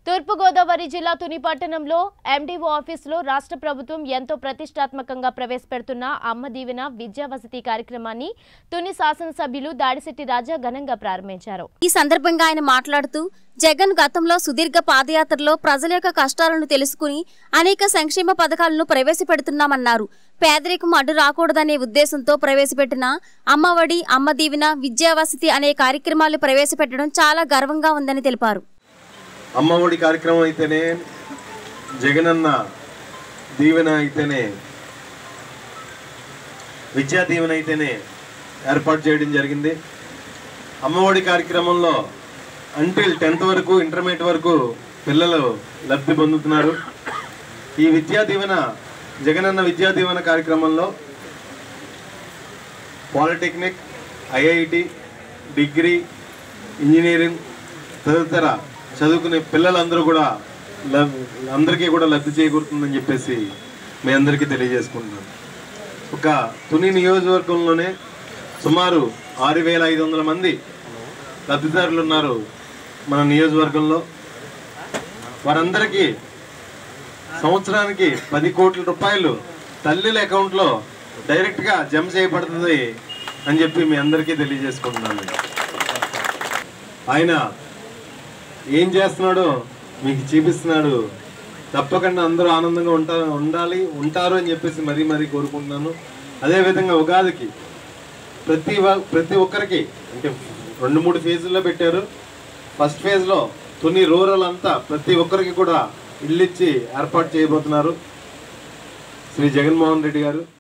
తూర్పుగోదావరి జిల్లా తుని పట్టణంలో ఎండీఓ ఆఫీసులో రాష్ట్ర ప్రభుత్వం ఎంతో ప్రతిష్టాత్మకంగా ప్రవేశపెడుతున్న అమ్మ దీవెన విద్యా వసతి కార్యక్రమాన్ని తుని శాసనసభ్యులు దాడిశెట్టి రాజా ఘనంగా ప్రారంభించారు ఈ సందర్భంగా ఆయన మాట్లాడుతూ జగన్ గతంలో సుదీర్ఘ పాదయాత్రలో ప్రజల యొక్క కష్టాలను తెలుసుకుని అనేక సంక్షేమ పథకాలను ప్రవేశపెడుతున్నామన్నారు పేదరికం అడ్డు రాకూడదనే ఉద్దేశంతో ప్రవేశపెట్టిన అమ్మఒడి అమ్మ దీవెన విద్యావసతి అనే కార్యక్రమాలు ప్రవేశపెట్టడం చాలా గర్వంగా ఉందని తెలిపారు అమ్మఒడి కార్యక్రమం అయితేనే జగనన్న దీవెన అయితేనే విద్యా దీవెన అయితేనే ఏర్పాటు చేయడం జరిగింది అమ్మఒడి కార్యక్రమంలో అంటిల్ టెన్త్ వరకు ఇంటర్మీడియట్ వరకు పిల్లలు లబ్ధి పొందుతున్నారు ఈ విద్యా దీవెన జగనన్న విద్యా దీవెన కార్యక్రమంలో పాలిటెక్నిక్ ఐఐటి డిగ్రీ ఇంజనీరింగ్ తదితర చదువుకునే పిల్లలందరూ కూడా లబ్ అందరికీ కూడా లబ్ధి చేకూరుతుందని చెప్పేసి మీ అందరికీ తెలియజేసుకుంటున్నాను ఒక తుని నియోజకవర్గంలోనే సుమారు ఆరు వేల ఐదు వందల మంది లబ్ధిదారులు ఉన్నారు మన నియోజకవర్గంలో వారందరికీ సంవత్సరానికి పది కోట్ల రూపాయలు తల్లిల అకౌంట్లో డైరెక్ట్గా జమ చేయబడుతుంది అని చెప్పి మీ అందరికీ తెలియజేసుకుంటున్నాను ఆయన ఏం చేస్తున్నాడో మీకు చూపిస్తున్నాడు తప్పకుండా అందరూ ఆనందంగా ఉంటా ఉండాలి ఉంటారు అని చెప్పేసి మరీ మరీ కోరుకుంటున్నాను అదేవిధంగా ఉగాదికి ప్రతి వ- ప్రతి ఒక్కరికి అంటే రెండు మూడు ఫేజుల్లో పెట్టారు ఫస్ట్ ఫేజ్లో తుని రూరల్ అంతా ప్రతి ఒక్కరికి కూడా ఇల్లు ఇచ్చి ఏర్పాటు చేయబోతున్నారు శ్రీ జగన్మోహన్ రెడ్డి గారు